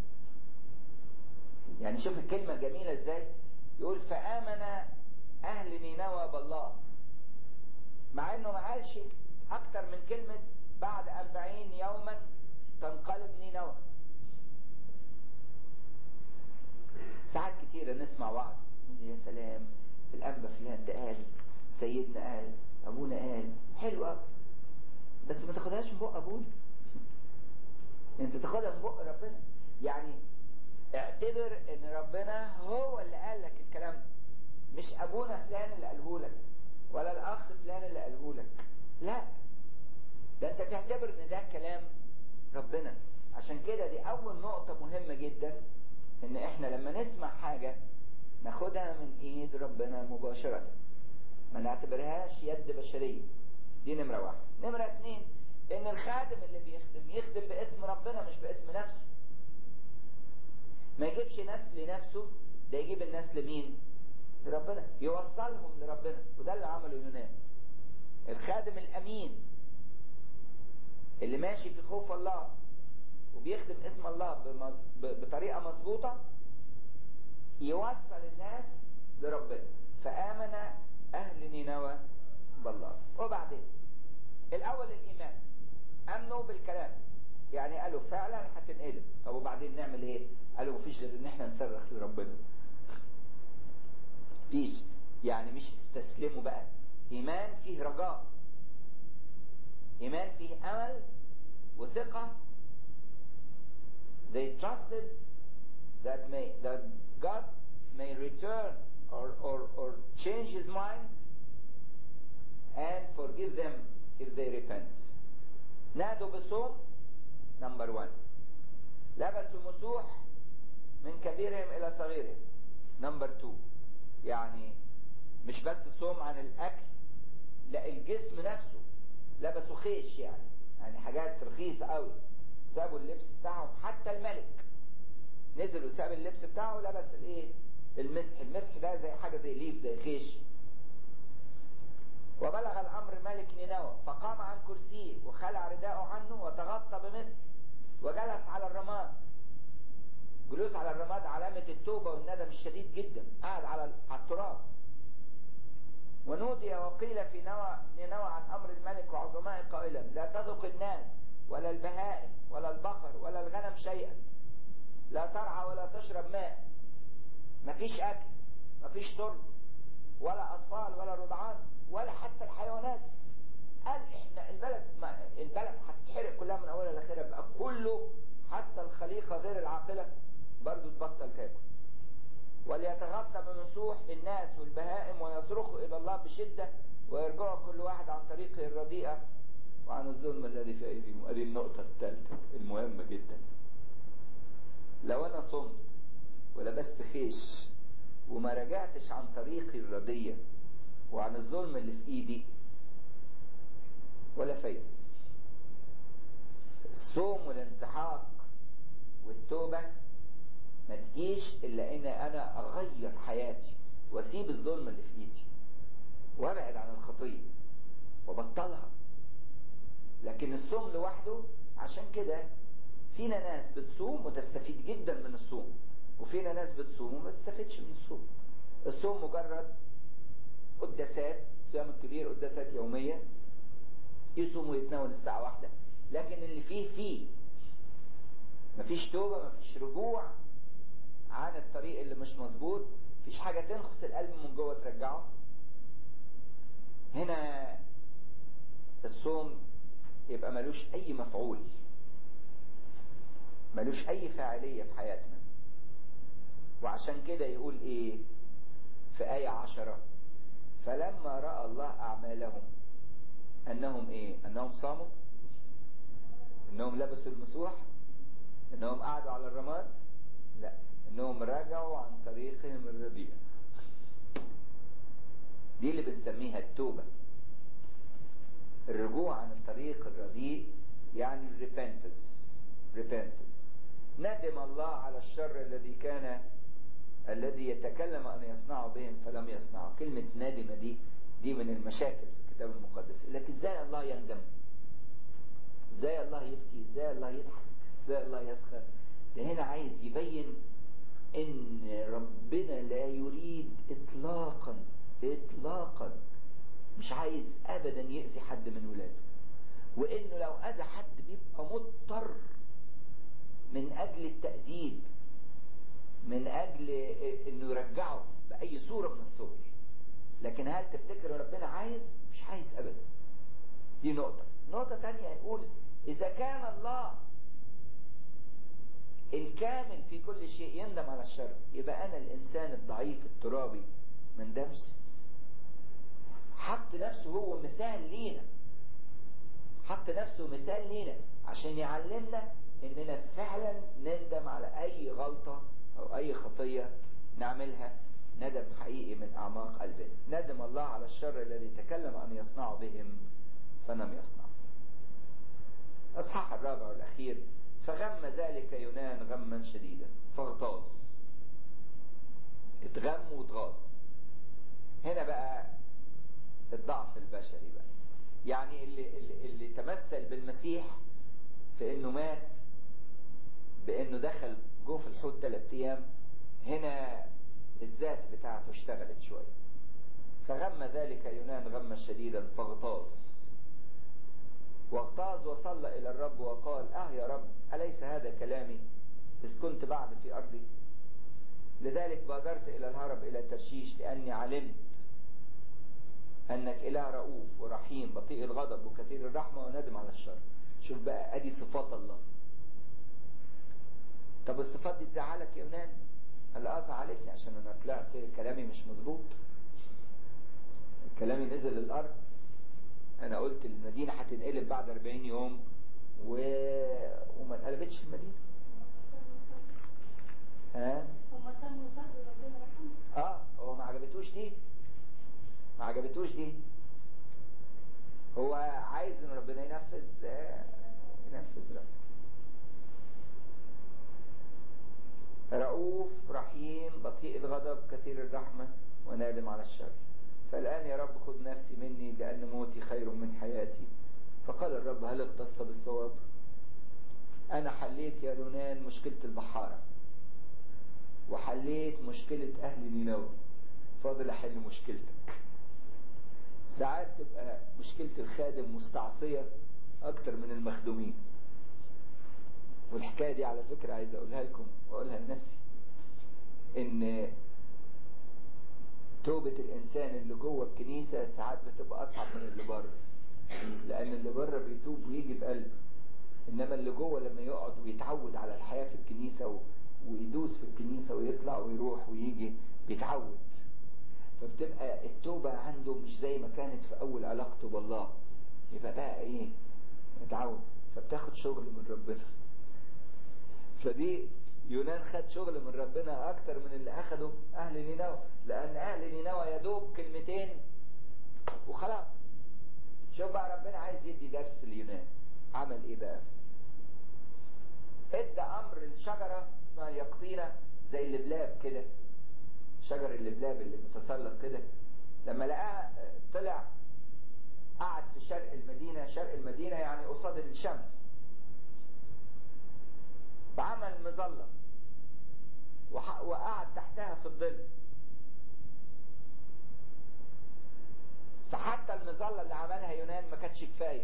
يعني شوف الكلمة جميلة ازاي يقول فآمن أهل نينوى بالله مع انه ما قالش اكتر من كلمة بعد أربعين يوما تنقلب نينوى ساعات كتيرة نسمع وعظ يا سلام الأنبا فلان ده قال سيدنا قال أبونا قال حلوة بس ما تاخدهاش من بق أبونا انت تاخدها من بق ربنا يعني اعتبر ان ربنا هو اللي قال لك الكلام ده مش ابونا فلان اللي قاله لك ولا الاخ فلان اللي قاله لك لا ده انت تعتبر ان ده كلام ربنا عشان كده دي اول نقطة مهمة جدا ان احنا لما نسمع حاجة ناخدها من ايد ربنا مباشرة ما نعتبرهاش يد بشرية دي نمرة واحد نمرة اتنين ان الخادم اللي بيخدم يخدم باسم ربنا مش باسم نفسه ما يجيبش ناس لنفسه ده يجيب الناس لمين لربنا يوصلهم لربنا وده اللي عمله يونان الخادم الامين اللي ماشي في خوف الله وبيخدم اسم الله بمز... ب... بطريقة مظبوطة يوصل الناس لربنا فآمن أهل نينوى بالله وبعدين الأول الإيمان أمنوا بالكلام يعني قالوا فعلا هتنقلب طب وبعدين نعمل ايه قالوا مفيش غير ان احنا نصرخ لربنا فيش يعني مش استسلموا بقى ايمان فيه رجاء ايمان فيه امل وثقة they trusted that may that God may return or or or change his mind and forgive them if they repent نادوا بصوم نمبر 1 لبسوا مسوح من كبيرهم الى صغيرهم نمبر 2 يعني مش بس صوم عن الاكل لا الجسم نفسه لبسوا خيش يعني يعني حاجات رخيصة قوي سابوا اللبس بتاعهم حتى الملك نزل وساب اللبس بتاعه ولبس الايه المسح المسح ده زي حاجة زي ليف زي خيش وبلغ الأمر ملك نينوى فقام عن كرسيه وخلع رداءه عنه وتغطى بمسح وجلس على الرماد جلوس على الرماد علامة التوبة والندم الشديد جدا قاعد على على التراب ونودي وقيل في نوى نينوى عن أمر الملك وعظمائه قائلا لا تذق الناس ولا البهائم ولا البقر ولا الغنم شيئا لا ترعى ولا تشرب ماء مفيش أكل مفيش شرب ولا أطفال ولا رضعان ولا حتى الحيوانات قال احنا البلد ما البلد هتتحرق كلها من اولها لاخرها بقى كله حتى الخليقه غير العاقله برضو تبطل تاكل وليتغطى بمسوح الناس والبهائم ويصرخوا الى الله بشده ويرجعوا كل واحد عن طريقه الرديئه وعن الظلم الذي في ايديهم ادي النقطه الثالثه المهمه جدا لو انا صمت ولبست خيش وما رجعتش عن طريقي الرديه وعن الظلم اللي في ايدي ولا فايدة الصوم والانسحاق والتوبة ما تجيش الا ان انا اغير حياتي واسيب الظلم اللي في ايدي وابعد عن الخطية وبطلها لكن الصوم لوحده عشان كده فينا ناس بتصوم وتستفيد جدا من الصوم وفينا ناس بتصوم وما تستفيدش من الصوم الصوم مجرد قداسات الصيام الكبير قداسات يومية يصوم ويتناول الساعة واحدة لكن اللي فيه فيه مفيش توبة مفيش رجوع عن الطريق اللي مش مظبوط مفيش حاجة تنخس القلب من جوه ترجعه هنا الصوم يبقى ملوش أي مفعول ملوش أي فاعلية في حياتنا وعشان كده يقول إيه في آية عشرة فلما رأى الله أعمالهم أنهم إيه أنهم صاموا أنهم لبسوا المسوح أنهم قعدوا على الرماد لا أنهم رجعوا عن طريقهم الرديء دي اللي بنسميها التوبة الرجوع عن الطريق الرديء يعني repentance repentance ندم الله على الشر الذي كان الذي يتكلم أن يصنعه بهم فلم يصنعه كلمة ندم دي دي من المشاكل في الكتاب المقدس لكن ازاي الله يندم ازاي الله يبكي ازاي الله يضحك ازاي الله يسخر ده هنا عايز يبين ان ربنا لا يريد اطلاقا اطلاقا مش عايز ابدا يأذي حد من ولاده وانه لو اذى حد بيبقى مضطر من اجل التأديب من اجل انه يرجعه باي صورة من الصور لكن هل تفتكر ربنا عايز مش عايز ابدا دي نقطة نقطة تانية يقول اذا كان الله الكامل في كل شيء يندم على الشر يبقى انا الانسان الضعيف الترابي ما ندمش حط نفسه هو مثال لينا حط نفسه مثال لينا عشان يعلمنا اننا فعلا نندم على اي غلطة او اي خطية نعملها ندم حقيقي من اعماق قلبنا ندم الله على الشر الذي تكلم ان يصنعه بهم فلم يصنع اصحاح الرابع والاخير فغم ذلك يونان غما شديدا فاغتاظ اتغم واتغاظ هنا بقى الضعف البشري بقى يعني اللي, اللي, اللي تمثل بالمسيح في انه مات بانه دخل جوه في الحوت ثلاث ايام هنا الذات بتاعته اشتغلت شويه فغم ذلك يونان غما شديدا فاغتاظ واغتاظ وصلى الى الرب وقال اه يا رب اليس هذا كلامي اذ كنت بعد في ارضي لذلك بادرت الى الهرب الى ترشيش لاني علمت انك اله رؤوف ورحيم بطيء الغضب وكثير الرحمه وندم على الشر شوف بقى ادي صفات الله طب الصفات دي تزعلك يا يونان قال اه زعلتني عشان انا طلعت كلامي مش مظبوط كلامي نزل الارض انا قلت المدينه هتنقلب بعد 40 يوم و... وما انقلبتش المدينه ها هما تموا صبر ربنا يرحمه اه هو ما عجبتوش دي ما عجبتوش دي هو عايز ان ربنا ينفذ آه، ينفذ رأيه رؤوف رحيم بطيء الغضب كثير الرحمة ونادم على الشر فالآن يا رب خذ نفسي مني لأن موتي خير من حياتي فقال الرب هل اغتصت بالصواب أنا حليت يا يونان مشكلة البحارة وحليت مشكلة أهل نينوى فاضل أحل مشكلتك ساعات تبقى مشكلة الخادم مستعصية أكتر من المخدومين والحكاية دي على فكرة عايز أقولها لكم وأقولها لنفسي إن توبة الإنسان اللي جوه الكنيسة ساعات بتبقى أصعب من اللي بره لأن اللي بره بيتوب ويجي بقلب إنما اللي جوه لما يقعد ويتعود على الحياة في الكنيسة و... ويدوس في الكنيسة ويطلع ويروح ويجي بيتعود فبتبقى التوبة عنده مش زي ما كانت في أول علاقته بالله يبقى بقى إيه اتعود فبتاخد شغل من ربنا فدي يونان خد شغل من ربنا أكتر من اللي أخده أهل نينوى لأن أهل نينوى يدوب كلمتين وخلاص شوف بقى ربنا عايز يدي درس ليونان عمل إيه بقى ادى أمر الشجرة اسمها اليقطينة زي اللبلاب كده شجر اللبلاب اللي متسلق كده لما لقاها طلع قعد في شرق المدينة شرق المدينة يعني قصاد الشمس فعمل مظلة وح- وقعد تحتها في الظل فحتى المظلة اللي عملها يونان ما كانتش كفاية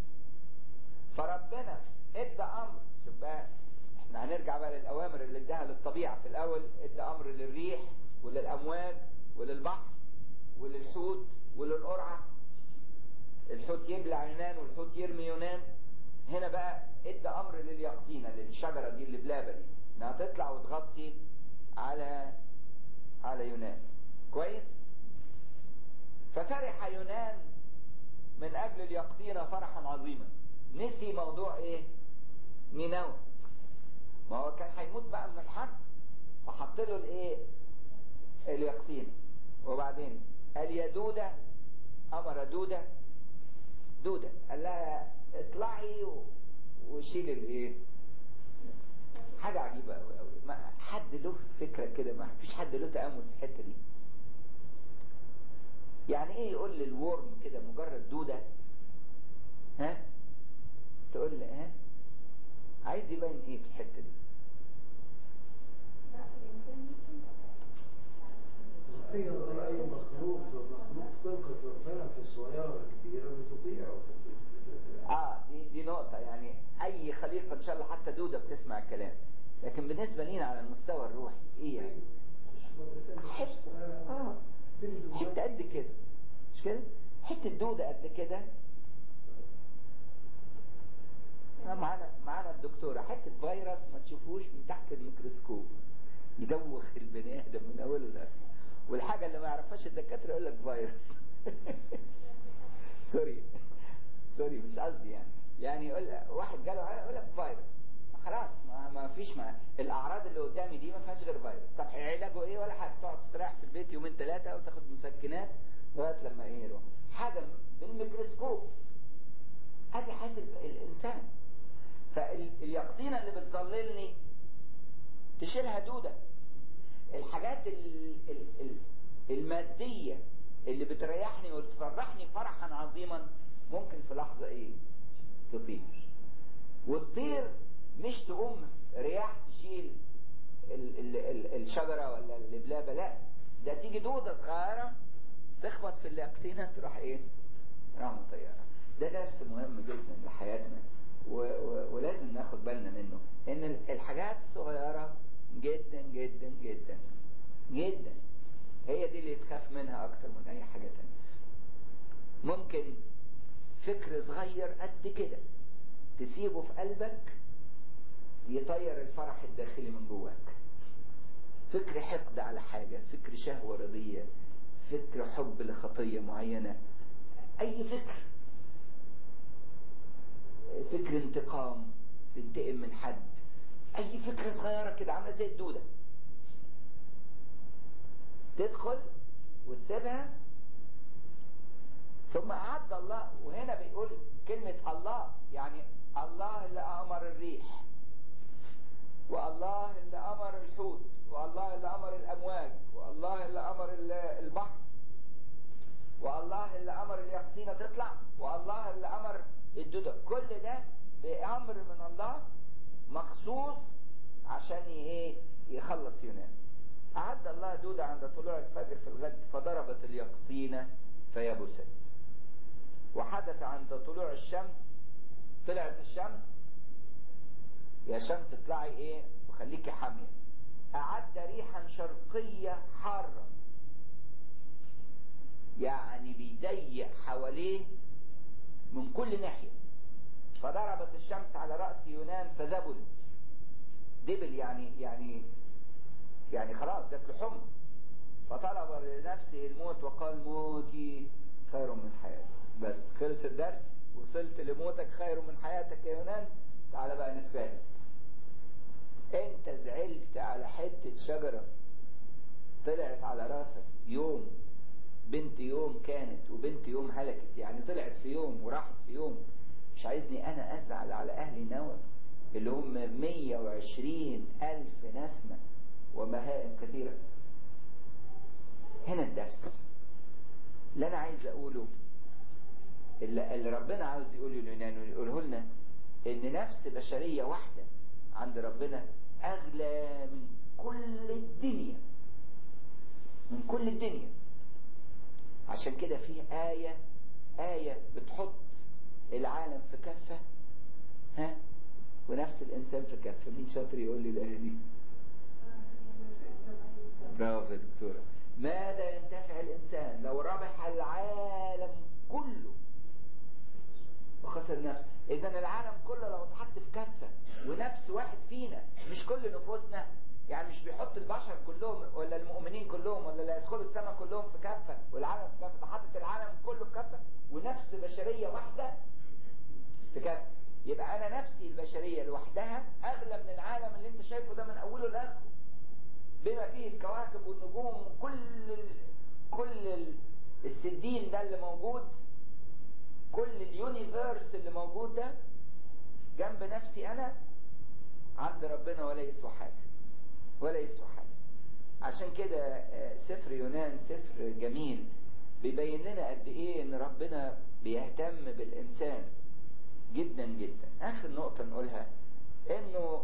فربنا ادى امر شوف بقى احنا هنرجع بقى للاوامر اللي اداها للطبيعة في الاول ادى امر للريح وللامواج وللبحر وللحوت وللقرعة الحوت يبلع يونان والحوت يرمي يونان هنا بقى ادى امر لليقطينة للشجرة دي اللبلابة دي انها تطلع وتغطي على على يونان كويس ففرح يونان من اجل اليقطين فرحا عظيما نسي موضوع ايه نينوى ما هو كان هيموت بقى من الحرب فحط له الايه اليقطين وبعدين قال يا دودة امر دودة دودة قال لها اطلعي و- وشيل الايه حاجة عجيبة قوي قوي ما حد له فكرة كده ما فيش حد له تأمل في الحتة دي يعني ايه يقول للورم كده مجرد دودة ها تقول لي ها عايز يبين ايه في الحتة دي لا الإنسان ممكن هي أي مخلوق مخلوق خلقة ربنا في الصغيرة الكبيرة بتطيعه اه دي دي نقطة يعني أي خليقة إن شاء الله حتى دودة بتسمع الكلام لكن بالنسبة لينا على المستوى الروحي إيه يعني؟ حتة آه حتة قد كده مش كده؟ حتة دودة قد كده آه معانا معانا الدكتورة حتة فيروس ما تشوفوش من تحت الميكروسكوب يدوخ البني آدم من أوله لآخره والحاجة اللي ما يعرفهاش الدكاترة يقول لك فيروس سوري سوري مش قصدي يعني يعني يقول واحد جاله يقول لك فيروس خلاص ما, ما فيش ما الاعراض اللي قدامي دي ما فيهاش غير فيروس طب علاجه ايه ولا حاجه تقعد تستريح في البيت يومين ثلاثه وتاخد مسكنات لغايه لما ايه يروح حاجه بالميكروسكوب ادي حياه ال- الانسان فاليقطينه اللي بتظللني تشيلها دوده الحاجات ال ال ال الماديه اللي بتريحني وتفرحني فرحا عظيما ممكن في لحظه ايه تطير والطير مش تقوم رياح تشيل ال ال ال الشجرة ولا اللبلابة لا ده تيجي دودة صغيرة تخبط في اليقطينة تروح ايه تروح مطيرة ده درس مهم جدا لحياتنا و و ولازم ناخد بالنا منه ان ال- الحاجات الصغيرة جدا جدا جدا جدا هي دي اللي تخاف منها اكتر من اي حاجة تانية ممكن فكر صغير قد كده تسيبه في قلبك يطير الفرح الداخلي من جواك فكر حقد على حاجة فكر شهوة رضية فكر حب لخطية معينة أي فكر فكر انتقام تنتقم من حد أي فكرة صغيرة كده عاملة زي الدودة تدخل وتسيبها ثم أعد الله وهنا بيقول كلمة الله يعني الله اللي أمر الريح والله اللي أمر الحوت والله اللي أمر الأمواج والله اللي أمر ال- البحر والله اللي أمر اليقطينة تطلع والله اللي أمر الدودة كل ده بأمر من الله مخصوص عشان ايه يخلص يونان أعد الله دودة عند طلوع الفجر في الغد فضربت اليقطينة فيبست وحدث عند طلوع الشمس طلعت الشمس يا شمس اطلعي ايه وخليكي حامية أعد ريحا شرقية حارة يعني بيضيق حواليه من كل ناحية فضربت الشمس على رأس يونان فذبل دبل يعني يعني يعني خلاص جات له حمى فطلب لنفسه الموت وقال موتي خير من حياتي بس خلص الدرس وصلت لموتك خير من حياتك يا يونان تعالى بقى نتفاهم انت زعلت على حتة شجرة طلعت على راسك يوم بنت يوم كانت وبنت يوم هلكت يعني طلعت في يوم وراحت في يوم مش عايزني انا ازعل على اهل نوى اللي هم 120 الف نسمة وبهائم كثيرة هنا الدرس اللي انا عايز اقوله اللي, اللي ربنا عاوز يقوله لنا ويقوله لنا ان نفس بشرية واحدة عند ربنا اغلى من كل الدنيا من كل الدنيا عشان كده في آية آية بتحط العالم في كفة ها ونفس الإنسان في كفة مين شاطر يقول لي الآية دي برافو يا دكتورة ماذا ينتفع الإنسان لو ربح العالم كله وخسر نفسه إذا العالم كله لو اتحط في كفة ونفس واحد فينا مش كل نفوسنا يعني مش بيحط البشر كلهم ولا المؤمنين كلهم ولا اللي هيدخلوا السماء كلهم في كفة والعالم في كفة ده حاطط العالم بما فيه الكواكب والنجوم وكل ال... كل ال... السدين ده اللي موجود كل اليونيفيرس اللي موجود ده جنب نفسي انا عند ربنا ولا يسوى حاجه ولا يسوى حاجه عشان كده آه، سفر يونان سفر جميل بيبين لنا قد ايه ان ربنا بيهتم بالانسان جدا جدا اخر نقطه نقولها انه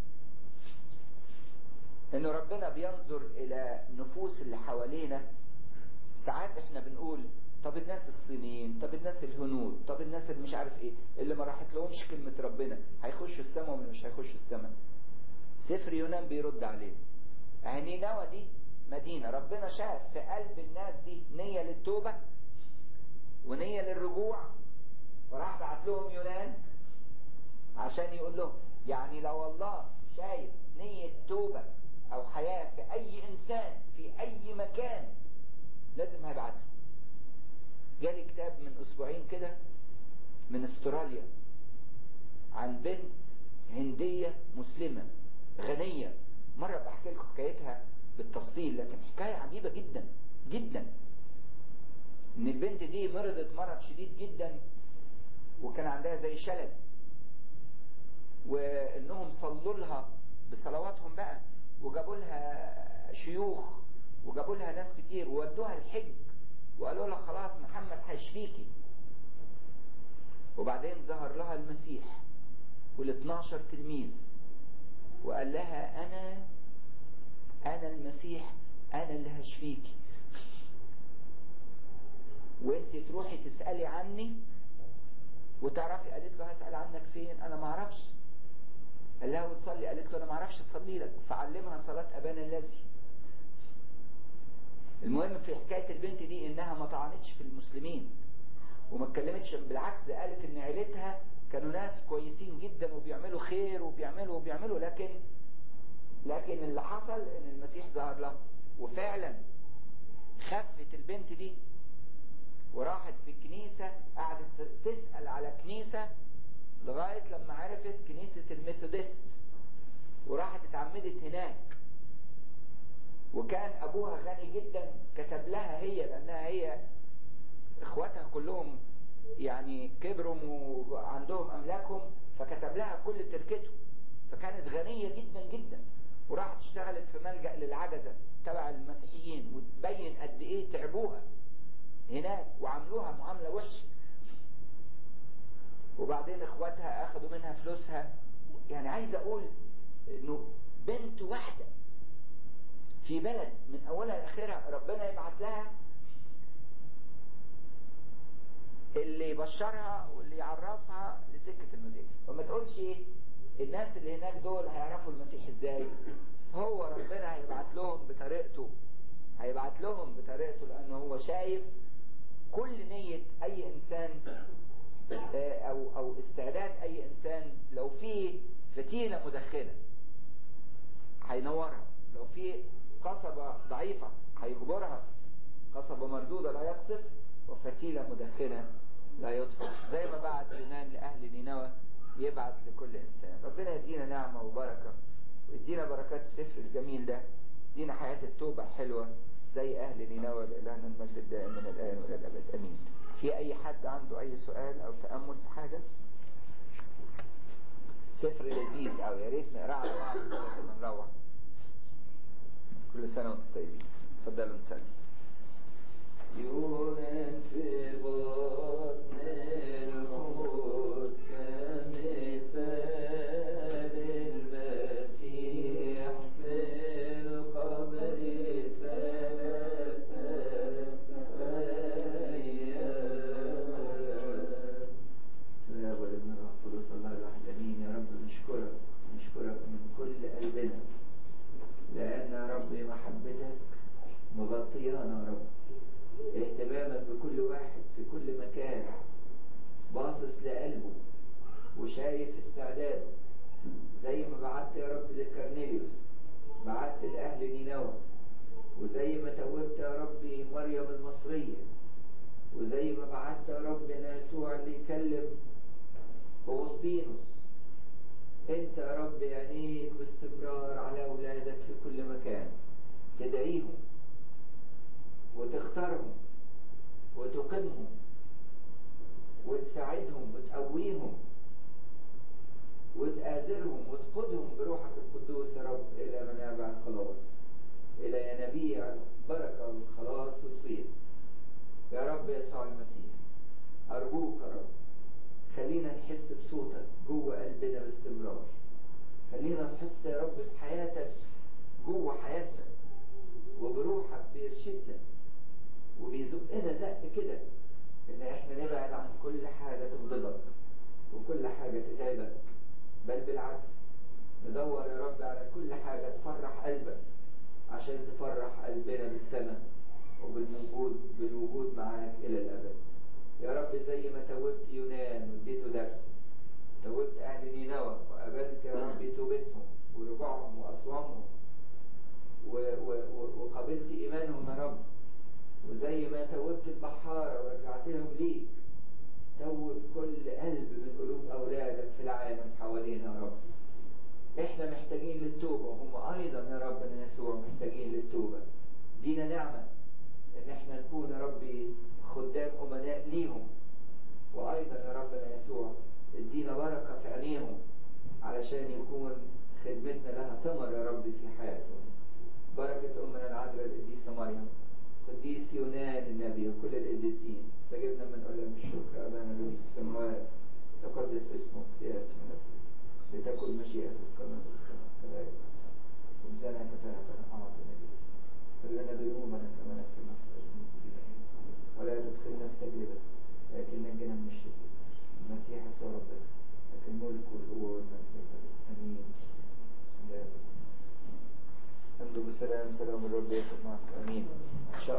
انه ربنا بينظر الى نفوس اللي حوالينا ساعات احنا بنقول طب الناس الصينيين طب الناس الهنود طب الناس اللي مش عارف ايه اللي ما راحت لهمش كلمة ربنا هيخشوا السماء ولا مش هيخشوا السماء سفر يونان بيرد عليه نينوى دي مدينة ربنا شاف في قلب الناس دي نية للتوبة ونية للرجوع وراح بعت لهم يونان عشان يقول لهم يعني لو الله شايف نية توبة أو حياة في أي إنسان في أي مكان لازم هيبعته جالي كتاب من أسبوعين كده من استراليا عن بنت هندية مسلمة غنية مرة بحكي لكم حكايتها بالتفصيل لكن حكاية عجيبة جدا جدا ان البنت دي مرضت مرض شديد جدا وكان عندها زي شلل وانهم صلوا لها بصلواتهم بقى وجابوا لها شيوخ وجابوا لها ناس كتير وودوها الحج وقالوا لها خلاص محمد هيشفيكي وبعدين ظهر لها المسيح وال 12 تلميذ وقال لها انا انا المسيح انا اللي هشفيكي وانت تروحي تسالي عني وتعرفي قالت له هسال عنك فين انا ما اعرفش قال لها وتصلي قالت له انا ما اعرفش اصلي لك فعلمها صلاه ابانا الذي المهم في حكايه البنت دي انها ما طعنتش في المسلمين وما اتكلمتش بالعكس ده قالت ان عيلتها كانوا ناس كويسين جدا وبيعملوا خير وبيعملوا وبيعملوا لكن لكن اللي حصل ان المسيح ظهر لهم وفعلا خفت البنت دي وراحت في الكنيسة قعدت تسأل على كنيسة لغاية لما عرفت كنيسة الميثودست وراحت اتعمدت هناك وكان ابوها غني جدا كتب لها هي لانها هي اخواتها كلهم يعني كبروا وعندهم املاكهم فكتب لها كل تركته فكانت غنية جدا جدا وراحت اشتغلت في ملجأ للعجزة تبع المسيحيين وتبين قد ايه تعبوها هناك وعملوها معاملة وحشة وبعدين اخواتها اخذوا منها فلوسها يعني عايز اقول انه بنت واحدة في بلد من اولها لاخرها ربنا يبعت لها اللي يبشرها واللي يعرفها لسكة المسيح وما تقولش ايه الناس اللي هناك دول هيعرفوا المسيح ازاي هو ربنا هيبعت لهم بطريقته هيبعت لهم بطريقته لانه هو شايف كل نية اي انسان او او استعداد اي انسان لو في فتيلة مدخنة هينورها لو في قصبة ضعيفة هيجبرها قصبة مردودة لا يقصف وفتيلة مدخنة لا يطفئ زي ما بعت يونان لأهل نينوى يبعت لكل إنسان ربنا يدينا نعمة وبركة ويدينا بركات السفر الجميل ده يدينا حياة التوبة حلوة زي أهل نينوى لإلهنا المجد الدائم من الآن وإلى الأبد أمين في أي حد عنده أي سؤال أو تأمل في حاجة سفر لذيذ أو يا ريت نقرأ على بعض كده نروح كل سنة وانتم طيبين اتفضلوا نسلم يونان في بطن الحوت كمثال المسيح في القبر ثلاثة أيام سلام والابن الروح القدس الله الواحد امين يا رب نشكرك نشكرك من كل قلبنا لان يا رب محبتك مغطيانا يا رب اهتمامك بكل واحد في كل مكان باصص لقلبه وشايف استعداده زي ما بعت يا رب لكرنيليوس بعت لأهل نينوى وزي ما توبت يا ربي مريم المصرية وزي ما بعت يا رب يسوع اللي يكلم أغسطينوس انت يا رب عينيك باستمرار على أولادك في كل مكان بل بالعكس ندور يا رب على كل حاجة تفرح قلبك عشان تفرح قلبنا بالسماء وبالوجود بالوجود معاك إلى الأبد يا رب زي ما توبت يونان واديته درس توبت أهل نينوى وقابلت يا رب توبتهم ورجوعهم وأصوامهم و- و- و- وقابلت إيمانهم يا رب وزي ما توبت البحارة ورجعتهم ليك توب كل قلب من قلوب أولادك في العالم حوالينا يا رب احنا محتاجين للتوبة وهم أيضا يا ربنا يسوع محتاجين للتوبة دينا نعمة إن احنا نكون يا ربي خدام أمناء ليهم وأيضا يا ربنا يسوع ادينا بركة في عينيهم علشان يكون خدمتنا لها ثمر يا رب في حياتهم بركة أمنا العذراء القديسة مريم قديس يونان النبي وكل القديسين استجبنا من أولم الشكر أبانا الذي في السماوات تقدس اسمك يأتي ملكوتك لتكن مشيئتك كما في السماء كذلك خبزنا كفاءة أعطنا به فلنا ذنوبنا كما نغفر نغفر ولا تدخلنا في تجربة لكن نجنا من الشرير المسيح يسوع ربنا لكن الملك والقوة والمجد أمين لا امضوا بالسلام سلام الرب يكن معكم امين ان شاء